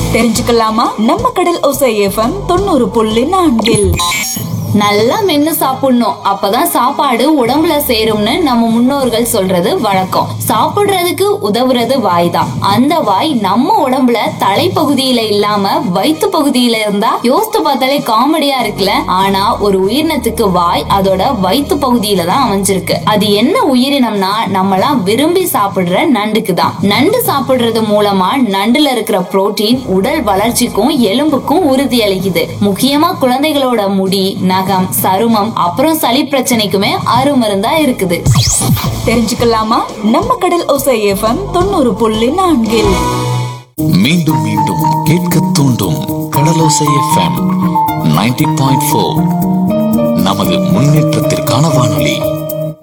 தெரிஞ்சுக்கலாமா நம்ம கடல் ஒசை எஃப்எம் தொண்ணூறு புள்ளி நான்கில் நல்லா மென்னு சாப்பிடணும் அப்பதான் சாப்பாடு உடம்புல சேரும்னு நம்ம முன்னோர்கள் சொல்றது வழக்கம் சாப்பிடுறதுக்கு உதவுறது வாய் தான் அந்த வாய் நம்ம உடம்புல தலைப்பகுதியில இல்லாம வயிற்று பகுதியில இருந்தா யோசித்து பார்த்தாலே காமெடியா இருக்குல்ல ஆனா ஒரு உயிரினத்துக்கு வாய் அதோட வயிற்று பகுதியில தான் அமைஞ்சிருக்கு அது என்ன உயிரினம்னா நம்மலாம் விரும்பி சாப்பிடுற நண்டுக்கு தான் நண்டு சாப்பிடுறது மூலமா நண்டுல இருக்கிற புரோட்டீன் உடல் வளர்ச்சிக்கும் எலும்புக்கும் உறுதி அளிக்குது முக்கியமா குழந்தைகளோட முடி நகம் சருமம் அப்புறம் சளி பிரச்சனைக்குமே அருமருந்தா இருக்குது தெரிஞ்சுக்கலாமா நம்ம கடல் ஒசை எஃப்எம் தொண்ணூறு புள்ளி நான்கில் மீண்டும் மீண்டும் கேட்க தூண்டும் Kadalosai FM ninety point four நமது முன்னேற்றத்திற்கான வானொலி